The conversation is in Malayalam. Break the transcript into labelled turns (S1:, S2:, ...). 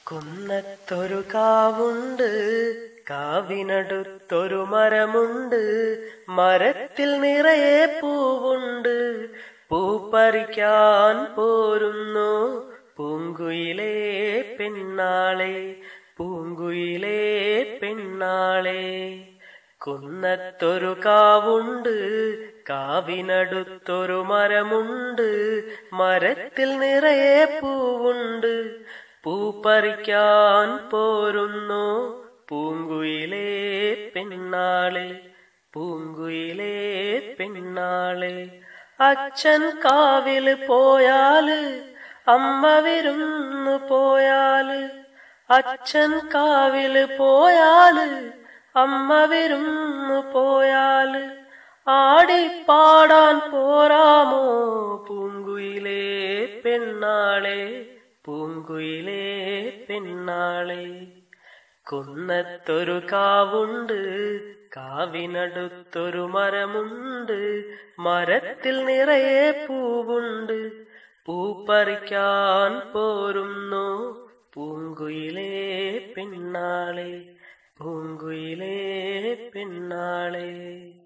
S1: കുന്നത്തൊരു കാവുണ്ട് കാവിനടുത്തൊരു മരമുണ്ട് മരത്തിൽ നിറയെ പൂവുണ്ട് പൂപ്പറിക്കാൻ പോരുന്നു പൂങ്കുയിലേ പെണ്ണാളെ പൂങ്കുയിലേ പെണ്ണാളെ കുന്നത്തൊരു കാവുണ്ട് കാവിനടുത്തൊരു മരമുണ്ട് മരത്തിൽ നിറയെ പൂവുണ്ട് പൂപ്പറിക്കാൻ പോരുന്നു പൂങ്കുയിലേ പെണ്ണാളെ പൂങ്കുയിലേ പെണ്ണാളെ അച്ഛൻ കാവില് പോയാല് അമ്മ വിരുന്നു പോയാല് അച്ഛൻ കാവില് പോയാല് അമ്മ വിരുന്നു പോയാല് ആടിപ്പാടാൻ പോരാമോ പൂങ്കുയിലേ പെണ്ണാളെ പൂങ്കുയിലേ പെണ്ണാളെ കുന്നത്തൊരു കാവുണ്ട് കാവിനടുത്തൊരു മരമുണ്ട് മരത്തിൽ നിറയെ പൂവുണ്ട് പൂപ്പറിക്കാൻ പോരുന്നു പൂങ്കുയിലേ പെണ്ണാളെ പൂങ്കുയിലേ പെണ്ണാളെ